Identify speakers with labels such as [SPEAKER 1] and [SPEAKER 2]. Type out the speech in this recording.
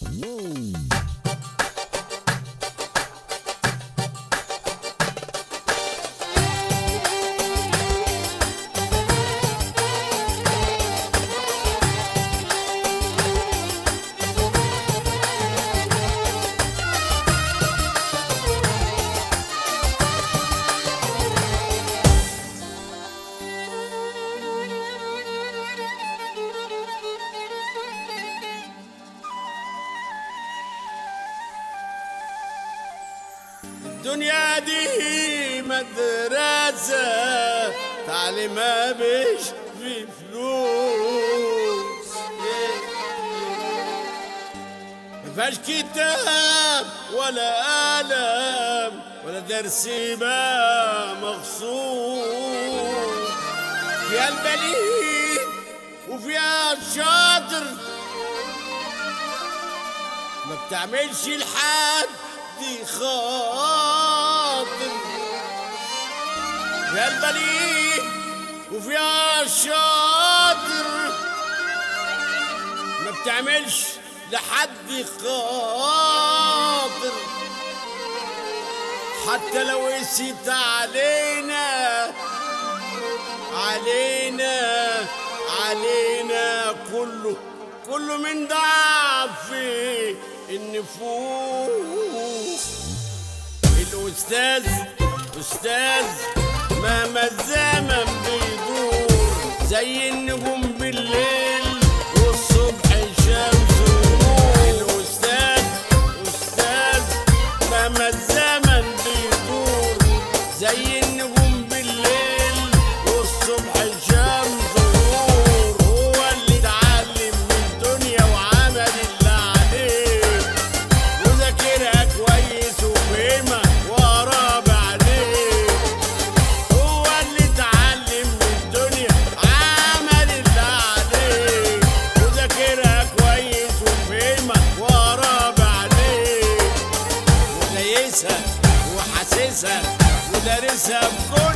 [SPEAKER 1] الدنيا دي مدرسة تعليمها مش في فلوس مفيهاش كتاب ولا قلم ولا درس بقى مخصوص فيها البليد وفيها الشاطر ما بتعملش لحد خاطر فيها البليد وفيها الشاطر ما بتعملش لحد خاطر حتى لو قسيت علينا علينا علينا كله كله من ضعف النفوس الأستاذ أستاذ مهما الزمن بيدور زي النجوم بالليل والصبح الشمس ونور الأستاذ أستاذ مهما الزمن بيدور زي النجوم بالليل والصبح الشمس ونور هو اللي اتعلم من الدنيا وعمل اللي عليه وذاكرها كويس وفهمها وقرا بعدين هو اللي اتعلم من الدنيا عمل اللي عليه وذاكرها كويس وفهمها وقرا بعدين ودايسها وحاسسها ودارسها بكل